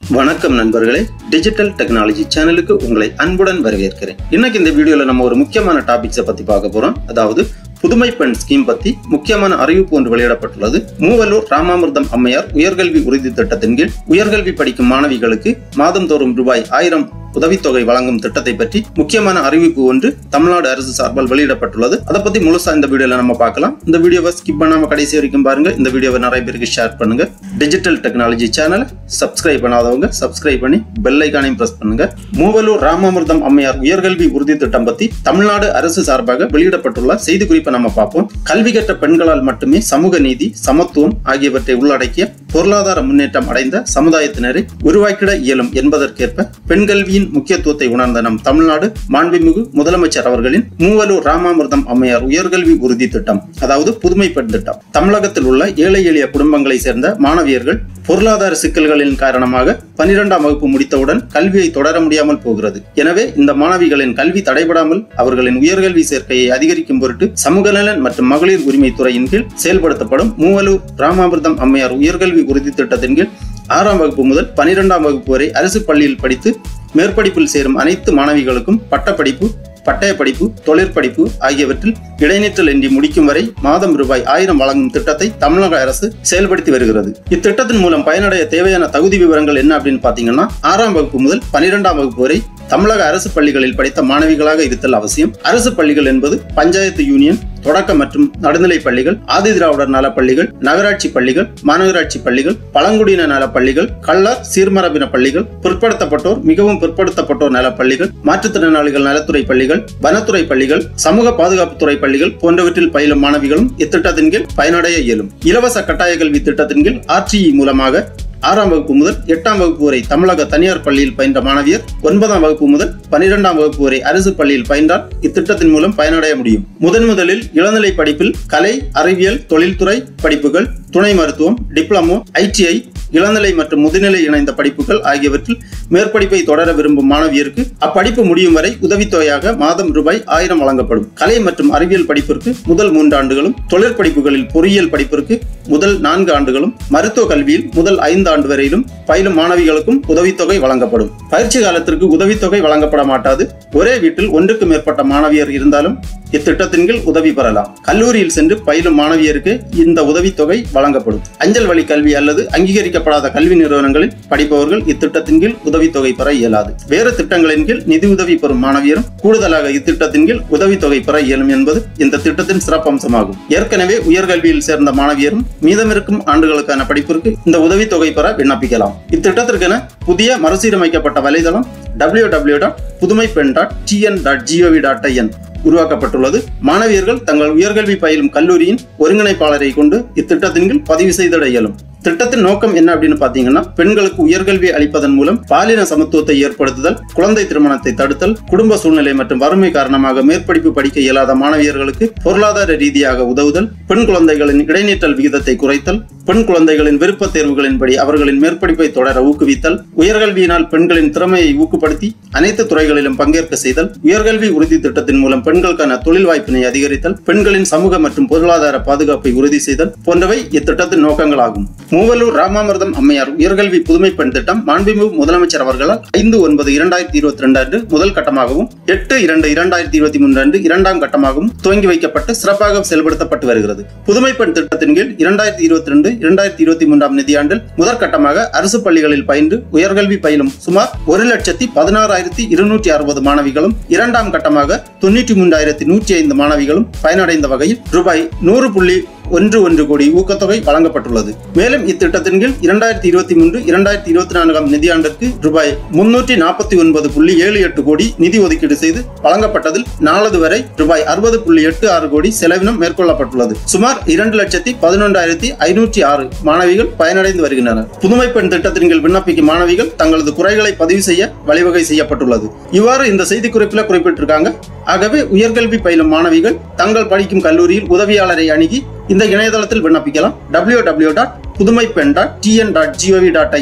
வணக்கம் நண்பர்களே digital technology சேனலுக்கு உங்களை அன்புடன் வரவேற்கிறேன் இன்னைக்கு இந்த வீடியோல நம்ம ஒரு முக்கியமான டாபிக்ஸை பத்தி பார்க்க போறோம் அதாவது புதுமை பெண் ஸ்கீம் பத்தி முக்கியமான அறிவிப்பு ஒன்று வெளியிடப்பட்டுள்ளது மூவலூர் ராமாமிர்தம் அம்மையார் உயர்கல்வி உறுதி திட்டத்தின் கீழ் உயர்கல்வி படிக்கும் மாணவிகளுக்கு மாதந்தோறும் ரூபாய் ஆயிரம் உதவித்தொகை வழங்கும் திட்டத்தை பற்றி முக்கியமான அறிவிப்பு ஒன்று தமிழ்நாடு அரசு சார்பால் வெளியிடப்பட்டுள்ளது அதை பத்தி முழுசா இந்த வீடியோல நம்ம பார்க்கலாம் இந்த வீடியோவை ஸ்கிப் பண்ணாம கடைசி வரைக்கும் பாருங்க இந்த வீடியோவை நிறைய பேருக்கு ஷேர் பண்ணுங்க டிஜிட்டல் டெக்னாலஜி சேனலை சப்ஸ்கிரைப் பண்ணாதவங்க சப்ஸ்கிரைப் பண்ணி பெல் ஐக்கானையும் பிரஸ் பண்ணுங்க மூவலூர் ராமாமிர்தம் அம்மையார் உயர்கல்வி உறுதி திட்டம் பத்தி தமிழ்நாடு அரசு சார்பாக வெளியிடப்பட்டுள்ள செய்தி குறிப்பை நம்ம பார்ப்போம் கல்வி கற்ற பெண்களால் மட்டுமே சமூக நீதி சமத்துவம் ஆகியவற்றை உள்ளடக்கிய பொருளாதார முன்னேற்றம் அடைந்த சமுதாயத்தினரை உருவாக்கிட இயலும் என்பதற்கேற்ப பெண் கல்வியின் முக்கியத்துவத்தை உணர்ந்த நம் தமிழ்நாடு மாண்புமிகு முதலமைச்சர் அவர்களின் மூவலூர் ராமாமிர்தம் அம்மையார் உயர்கல்வி உறுதி திட்டம் அதாவது புதுமை பெண் திட்டம் தமிழகத்தில் உள்ள ஏழை எளிய குடும்பங்களை சேர்ந்த மாணவியர்கள் பொருளாதார சிக்கல்களின் காரணமாக பனிரெண்டாம் வகுப்பு முடித்தவுடன் கல்வியை தொடர முடியாமல் போகிறது எனவே இந்த மாணவிகளின் கல்வி தடைபடாமல் அவர்களின் உயர்கல்வி சேர்க்கையை அதிகரிக்கும் பொருட்டு சமூக நலன் மற்றும் மகளிர் உரிமை துறையின் கீழ் செயல்படுத்தப்படும் மூவலூர் ராமாமிர்தம் அம்மையார் உயர்கல்வி உறுதி திட்டத்தின் கீழ் ஆறாம் வகுப்பு முதல் பனிரெண்டாம் வகுப்பு வரை அரசு பள்ளியில் படித்து மேற்படிப்பில் சேரும் அனைத்து மாணவிகளுக்கும் பட்டப்படிப்பு பட்டய படிப்பு தொழிற்படிப்பு ஆகியவற்றில் இடைநிற்றல் இன்றி முடிக்கும் வரை மாதம் ரூபாய் ஆயிரம் வழங்கும் திட்டத்தை தமிழக அரசு செயல்படுத்தி வருகிறது இத்திட்டத்தின் மூலம் பயனடைய தேவையான தகுதி விவரங்கள் என்ன அப்படின்னு பாத்தீங்கன்னா ஆறாம் வகுப்பு முதல் பனிரெண்டாம் வகுப்பு வரை தமிழக அரசு பள்ளிகளில் படித்த மாணவிகளாக இருத்தல் அவசியம் அரசு பள்ளிகள் என்பது பஞ்சாயத்து யூனியன் தொடக்க மற்றும் நடுநிலை பள்ளிகள் ஆதி திராவிடர் நல பள்ளிகள் நகராட்சி பள்ளிகள் மாநகராட்சி பள்ளிகள் பழங்குடியின நல பள்ளிகள் கள்ளர் சீர்மரபின பள்ளிகள் பிற்படுத்தப்பட்டோர் மிகவும் பிற்படுத்தப்பட்டோர் நல பள்ளிகள் மாற்றுத்திறனாளிகள் நலத்துறை பள்ளிகள் வனத்துறை பள்ளிகள் சமூக பாதுகாப்புத்துறை பள்ளிகள் போன்றவற்றில் பயிலும் மாணவிகளும் இத்திட்டத்தின் கீழ் பயனடைய இயலும் இலவச கட்டாய கல்வி திட்டத்தின் கீழ் ஆர்டிஇ மூலமாக ஆறாம் வகுப்பு முதல் எட்டாம் வகுப்பு வரை தமிழக தனியார் பள்ளியில் பயின்ற மாணவியர் ஒன்பதாம் வகுப்பு முதல் பனிரெண்டாம் வகுப்பு வரை அரசு பள்ளியில் பயின்றால் இத்திட்டத்தின் மூலம் பயனடைய முடியும் முதன் முதலில் இளநிலை படிப்பில் கலை அறிவியல் தொழில்துறை படிப்புகள் துணை மருத்துவம் டிப்ளமோ ஐடிஐ இளநிலை மற்றும் முதுநிலை இணைந்த படிப்புகள் ஆகியவற்றில் மேற்படிப்பை தொடர விரும்பும் மாணவியருக்கு அப்படிப்பு முடியும் வரை உதவித்தொகையாக மாதம் ரூபாய் ஆயிரம் வழங்கப்படும் கலை மற்றும் அறிவியல் படிப்பிற்கு முதல் மூன்று ஆண்டுகளும் தொழிற்படிப்புகளில் பொறியியல் படிப்பிற்கு முதல் நான்கு ஆண்டுகளும் மருத்துவ கல்வியில் முதல் ஐந்து ஆண்டு வரையிலும் பயிலும் மாணவிகளுக்கும் உதவித்தொகை வழங்கப்படும் பயிற்சி காலத்திற்கு உதவித்தொகை வழங்கப்பட மாட்டாது ஒரே வீட்டில் ஒன்றுக்கு மேற்பட்ட மாணவியர் இருந்தாலும் இத்திட்டத்தின் கீழ் உதவி பெறலாம் கல்லூரியில் சென்று பயிலும் மாணவியருக்கு இந்த உதவித்தொகை வழங்கப்படும் அஞ்சல் வழி கல்வி அல்லது அங்கீகரிக்கப்படாத கல்வி நிறுவனங்களில் படிப்பவர்கள் இத்திட்டத்தின் கீழ் உதவித்தொகை பெற இயலாது வேறு திட்டங்களின் கீழ் நிதி உதவி பெறும் மாணவியரும் கூடுதலாக இத்திட்டத்தின் கீழ் உதவித்தொகை பெற இயலும் என்பது இந்த திட்டத்தின் சிறப்பம்சமாகும் ஏற்கனவே உயர்கல்வியில் சேர்ந்த மாணவியரும் மீதமிருக்கும் ஆண்டுகளுக்கான படிப்பிற்கு இந்த உதவித்தொகை பெற விண்ணப்பிக்கலாம் இத்திட்டத்திற்கென புதிய மறுசீரமைக்கப்பட்ட வலைதளம் W W dot Pudhumai Penn dot TN dot GOV dot IN உருவாக்கப்பட்டுள்ளது மாணவியர்கள் தங்கள் உயர்கல்வி பயிலும் கல்லூரியின் ஒருங்கிணைப்பாளரை கொண்டு இத்திட்டத்தின் கீழ் பதிவு செய்திட இயலும் திட்டத்தின் நோக்கம் என்ன அப்படின்னு பாத்தீங்கன்னா பெண்களுக்கு உயர்கல்வி அளிப்பதன் மூலம் பாலின சமத்துவத்தை ஏற்படுத்துதல் குழந்தை திருமணத்தை தடுத்தல் குடும்ப சூழ்நிலை மற்றும் வறுமை காரணமாக மேற்படிப்பு படிக்க இயலாத மாணவியர்களுக்கு பொருளாதார ரீதியாக உதவுதல் பெண் குழந்தைகளின் இடைநீட்டல் விகிதத்தை குறைத்தல் பெண் குழந்தைகளின் விருப்ப தேர்வுகளின்படி அவர்களின் மேற்படிப்பை தொடர ஊக்குவித்தல் உயர்கல்வியினால் பெண்களின் திறமையை ஊக்குப்படுத்தி அனைத்து துறைகளிலும் பங்கேற்க செய்தல் உயர்கல்வி உறுதி திட்டத்தின் மூலம் பெண்களுக்கான தொழில் வாய்ப்பினை அதிகரித்தல் பெண்களின் சமூக மற்றும் பொருளாதார பாதுகாப்பை உறுதி செய்தல் போன்றவை இத்திட்டத்தின் நோக்கங்களாகும் மூவலூர் ராமாமிர்தம் அம்மையார் உயர்கல்வி புதுமை பெண் திட்டம் மாண்புமிகு முதலமைச்சர் அவர்களால் ஐந்து ஒன்பது இரண்டாயிரத்தி இருபத்தி ரெண்டு அன்று முதல் கட்டமாகவும் எட்டு இரண்டு இரண்டாயிரத்தி இருபத்தி மூன்று அன்று இரண்டாம் கட்டமாகவும் துவங்கி வைக்கப்பட்டு சிறப்பாக செயல்படுத்தப்பட்டு வருகிறது புதுமை பெண் திட்டத்தின் கீழ் இரண்டாயிரத்தி இருபத்தி ரெண்டு இரண்டாயிரத்தி இருபத்தி மூன்றாம் நிதியாண்டில் முதற்கட்டமாக அரசு பள்ளிகளில் பயின்று உயர்கல்வி பயிலும் சுமார் ஒரு லட்சத்தி பதினாறாயிரத்தி இருநூற்றி அறுபது மாணவிகளும் இரண்டாம் கட்டமாக தொண்ணூற்றி மூன்றாயிரத்தி நூற்றி ஐந்து மாணவிகளும் பயனடைந்த வகையில் ரூபாய் நூறு புள்ளி ஒன்று ஒன்று கோடி ஊக்கத்தொகை வழங்கப்பட்டுள்ளது மேலும் இத்திட்டத்தின் கீழ் இரண்டாயிரத்தி இருபத்தி மூன்று இரண்டாயிரத்தி இருபத்தி நான்காம் நிதியாண்டிற்கு ரூபாய் முன்னூற்றி நாற்பத்தி ஒன்பது புள்ளி ஏழு எட்டு கோடி நிதி ஒதுக்கீடு செய்து வழங்கப்பட்டதில் நாளது வரை ரூபாய் அறுபது புள்ளி எட்டு ஆறு கோடி செலவினம் மேற்கொள்ளப்பட்டுள்ளது சுமார் இரண்டு லட்சத்தி பதினொன்றாயிரத்தி ஐநூற்றி ஆறு மாணவிகள் பயனடைந்து வருகின்றனர் புதுமை பெண் திட்டத்தின் கீழ் விண்ணப்பிக்கும் மாணவிகள் தங்களது குறைகளை பதிவு செய்ய வழிவகை செய்யப்பட்டுள்ளது இவ்வாறு இந்த செய்திக்குறிப்பில் குறிப்பிட்டிருக்காங்க ஆகவே உயர்கல்வி பயிலும் மாணவிகள் தங்கள் படிக்கும் கல்லூரியில் உதவியாளரை அணுகி இந்த இணையதளத்தில் விண்ணப்பிக்கலாம் W W dot Pudhumai Penn dot TN dot GOV dot IN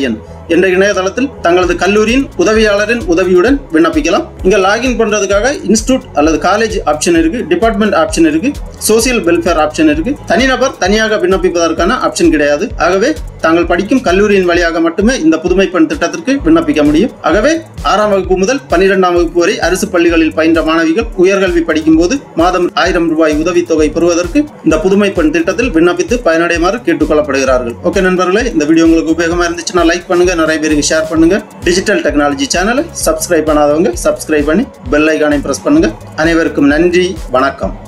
என்ற இணையதளத்தில் தங்களது கல்லூரியின் உதவியாளரின் உதவியுடன் விண்ணப்பிக்கலாம் இங்க லாகின் பண்றதுக்காக இன்ஸ்டியூட் அல்லது காலேஜ் ஆப்ஷன் இருக்கு டிபார்ட்மெண்ட் ஆப்ஷன் இருக்கு சோசியல் வெல்ஃபேர் ஆப்ஷன் இருக்கு தனிநபர் தனியாக விண்ணப்பிப்பதற்கான ஆப்ஷன் கிடையாது ஆகவே தாங்கள் படிக்கும் கல்லூரியின் வழியாக மட்டுமே இந்த புதுமை பெண் திட்டத்திற்கு விண்ணப்பிக்க முடியும் ஆகவே ஆறாம் வகுப்பு முதல் பன்னிரெண்டாம் வகுப்பு வரை அரசு பள்ளிகளில் பயின்ற மாணவிகள் உயர்கல்வி படிக்கும் போது மாதம் ஆயிரம் ரூபாய் உதவித்தொகை பெறுவதற்கு இந்த புதுமை பெண் திட்டத்தில் விண்ணப்பித்து பயனடையுமாறு கேட்டுக்கொள்ளப்படுகிறார்கள் ஓகே நண்பர்களே இந்த வீடியோ உங்களுக்கு உபயோகமா இருந்துச்சுன்னா லைக் பண்ணுங்க நிறைய பேருக்கு ஷேர் பண்ணுங்க டிஜிட்டல் டெக்னாலஜி சேனலை சப்ஸ்கிரைப் பண்ணாதவங்க சப்ஸ்கிரைப் பண்ணி பெல் ஐக்கானை பிரஸ் பண்ணுங்க அனைவருக்கும் நன்றி வணக்கம்